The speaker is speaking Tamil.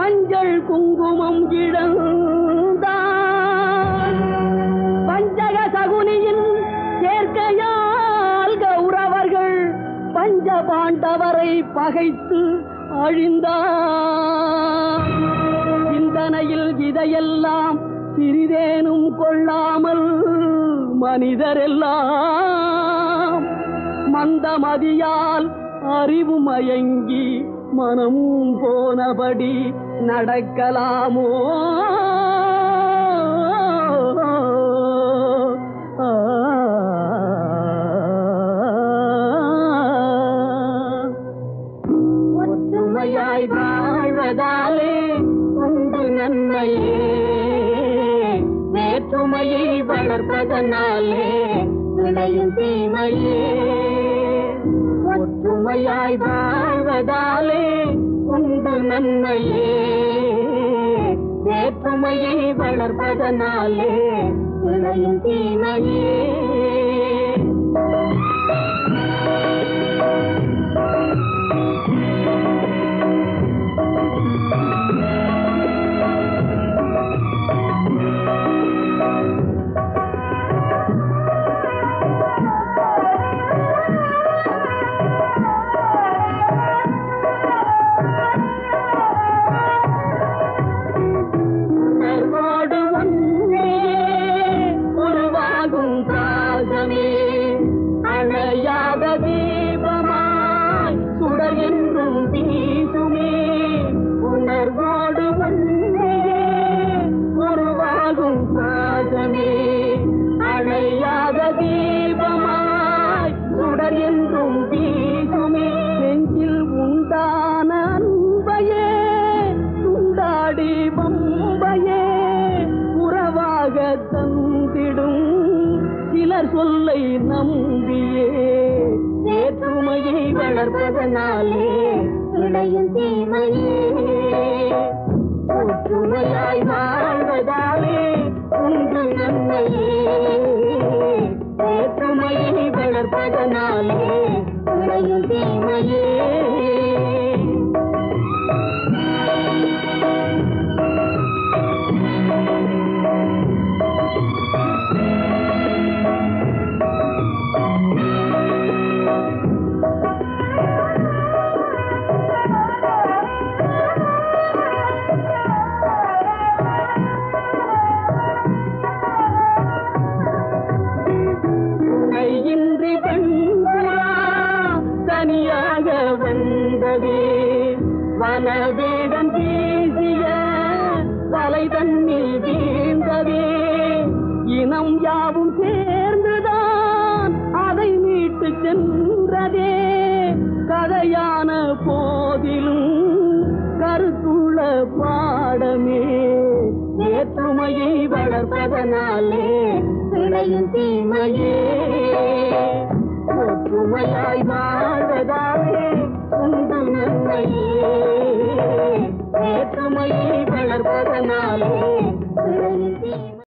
மஞ்சள் குங்குமம் இழந்தான் பஞ்சக சகுனியின் சேர்க்கையால் கௌரவர்கள் பஞ்ச பாண்டவரை பகைத்து அழிந்தார் சிந்தனையில் இதையெல்லாம் சிறிதேனும் கொள்ளாமல் மனிதரெல்லாம் மந்தமதியால் அறிவு மயங்கி மனம் போனபடி நடக்கலாமோ ஒற்றுமையாய் வாழ்வதாலே உண்டு நன்மையே வேற்றுமையை வளர்ப்பதனாலே விளையும் தீமையே ஒற்றுமையாய் வாழ்வதாலே உண்டு நன்மையே வேற்றுமையை வளர்ப்பதனாலே விளையும் தீமையே உணர்வோடு ஒன்றே உருவாகும் பாசமே அணையாத தீபமாய் சுடர் என்றும் வீசுமே உணர்வோடு ஒன்றே உருவாகும் பாசமே அணையாத தீபமாய் சுடர் என்றும் வீசுமே நெஞ்சில் உண்டான அன்பையே துண்டாடி பம்பையே உறவாக தந்திடும் சிலர் சொல்லை நம்பியே வேற்றுமையை வளர்ப்பதனாலே விளையும் தீமையே ஒற்றுமையாய் வாழ்வதாலே உண்டு நன்மையே வேற்றுமையை வளர்ப்பதனாலே விளையும் தீமையே துணையின்றி பெண்புறா தனியாக வந்ததே வனவேடன் பேசிய வலை தன்னில் வீழ்ந்ததே இனம் யாவும் சேர்ந்துதான் அதை மீட்டு சென்றதே கதையான போதிலும் கருத்துள்ள பாடமே வேற்றுமையை வளர்ப்பதனாலே விளையும் தீமையே ஒற்றுமையாய் வாழ்வதாலே உண்டு நன்மையே வேற்றுமையை வளர்ப்பதனாலே